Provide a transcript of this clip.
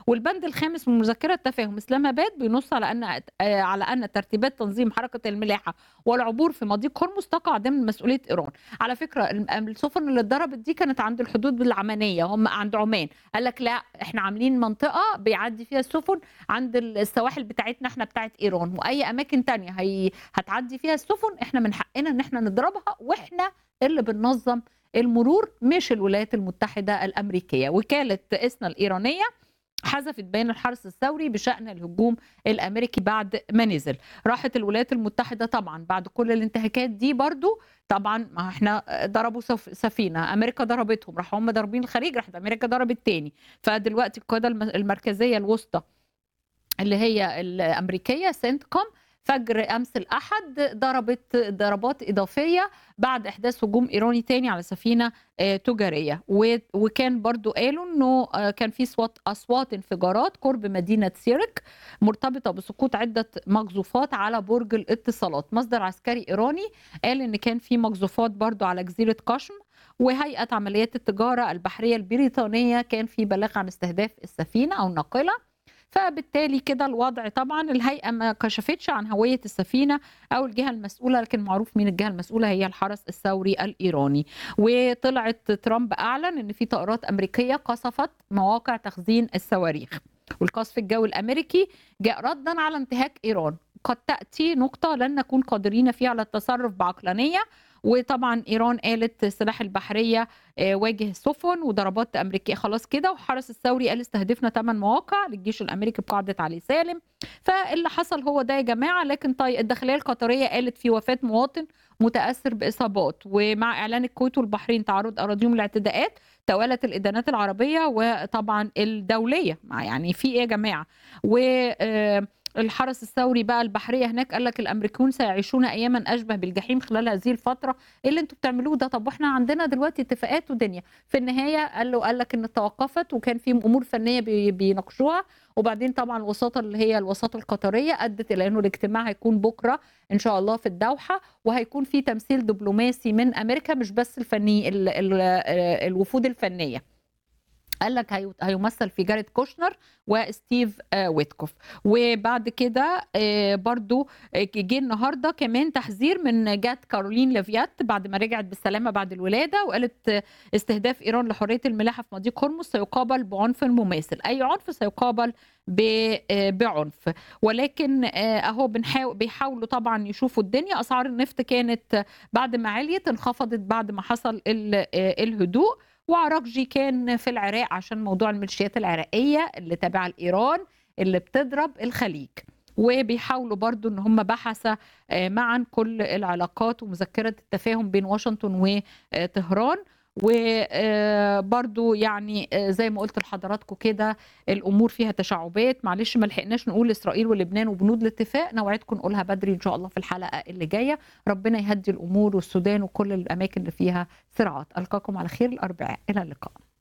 والبند الخامس من مذكرة تفاهم اسلام اباد بينص على ان آه، على ان ترتيبات تنظيم حركة الملاحة والعبور في مضيق هرمز تقع ضمن مسؤولية ايران على فكرة الم- السفن اللي اتضربت دي كانت عند الحدود العمانية هم عند عمان قال لك لا احنا عاملين منطقة بيعدي فيها السفن عند السواحل بتاعتنا احنا بتاعت ايران واي اماكن تانية هي هتعدي فيها السفن احنا من حقنا ان احنا نضربها واحنا اللي بننظم المرور مش الولايات المتحدة الأمريكية وكالة إسنا الإيرانية حذفت بيان الحرس الثوري بشأن الهجوم الأمريكي بعد ما نزل راحت الولايات المتحدة طبعا بعد كل الانتهاكات دي برضو طبعا ما احنا ضربوا سف- سفينة أمريكا ضربتهم راحوا هم ضاربين الخليج راحت أمريكا ضربت تاني فدلوقتي القيادة الم- المركزية الوسطى اللي هي الأمريكية سنتكوم فجر أمس الأحد ضربت ضربات إضافية بعد إحداث هجوم إيراني تاني على سفينة آه، تجارية و- وكان برضو قالوا أنه آه، كان في صوت أصوات انفجارات قرب مدينة سيرك مرتبطة بسقوط عدة مقذوفات على برج الاتصالات مصدر عسكري إيراني قال أن كان في مقذوفات برضو على جزيرة قشم وهيئة عمليات التجارة البحرية البريطانية كان في بلاغ عن استهداف السفينة أو الناقلة فبالتالي كده الوضع طبعا الهيئة ما كشفتش عن هوية السفينة أو الجهة المسؤولة لكن معروف مين الجهة المسؤولة هي الحرس الثوري الإيراني وطلعت ترامب أعلن أن في طائرات أمريكية قصفت مواقع تخزين الصواريخ والقصف الجوي الأمريكي جاء ردا على انتهاك إيران قد تأتي نقطة لن نكون قادرين فيها على التصرف بعقلانية وطبعا ايران قالت السلاح البحريه آه، واجه سفن وضربات امريكيه خلاص كده وحرس الثوري قال استهدفنا 8 مواقع للجيش الامريكي بقاعده علي سالم فاللي حصل هو ده يا جماعه لكن طيب الداخليه القطريه قالت في وفاه مواطن متاثر باصابات ومع اعلان الكويت والبحرين تعرض اراضيهم لاعتداءات توالت الادانات العربيه وطبعا الدوليه مع- يعني في ايه يا جماعه و آه، الحرس الثوري بقى البحريه هناك قال لك الامريكون سيعيشون اياما اشبه بالجحيم خلال هذه الفتره ايه اللي انتوا بتعملوه ده طب واحنا عندنا دلوقتي اتفاقات ودنيا في النهايه قال له قال لك ان توقفت وكان في امور فنيه بي- بيناقشوها وبعدين طبعا الوساطه اللي هي الوساطه القطريه ادت الى انه الاجتماع هيكون بكره ان شاء الله في الدوحه وهيكون في تمثيل دبلوماسي من امريكا مش بس الفني ال- ال- آه، الوفود الفنيه قال لك هي- هيمثل في جاريت كوشنر وستيف آه، ويتكوف وبعد كده آه، برضو آه، جه النهارده كمان تحذير من جات كارولين لافيات بعد ما رجعت بالسلامه بعد الولاده وقالت آه، استهداف ايران لحريه الملاحه في مضيق هرمز سيقابل بعنف مماثل اي عنف سيقابل ب- آه، بعنف ولكن آه، اهو بنحاول بيحاولوا طبعا يشوفوا الدنيا اسعار النفط كانت بعد ما عليت انخفضت بعد ما حصل ال- آه، الهدوء وعراقجي كان في العراق عشان موضوع الميليشيات العراقيه اللي تابعه لايران اللي بتضرب الخليج وبيحاولوا برضو ان هم بحث آه، معا كل العلاقات ومذكره التفاهم بين واشنطن وطهران وبرضو يعني آه، زي ما قلت لحضراتكم كده الامور فيها تشعبات معلش ما لحقناش نقول اسرائيل ولبنان وبنود الاتفاق نوعدكم نقولها بدري ان شاء الله في الحلقه اللي جايه ربنا يهدي الامور والسودان وكل الاماكن اللي فيها صراعات القاكم على خير الاربعاء الى اللقاء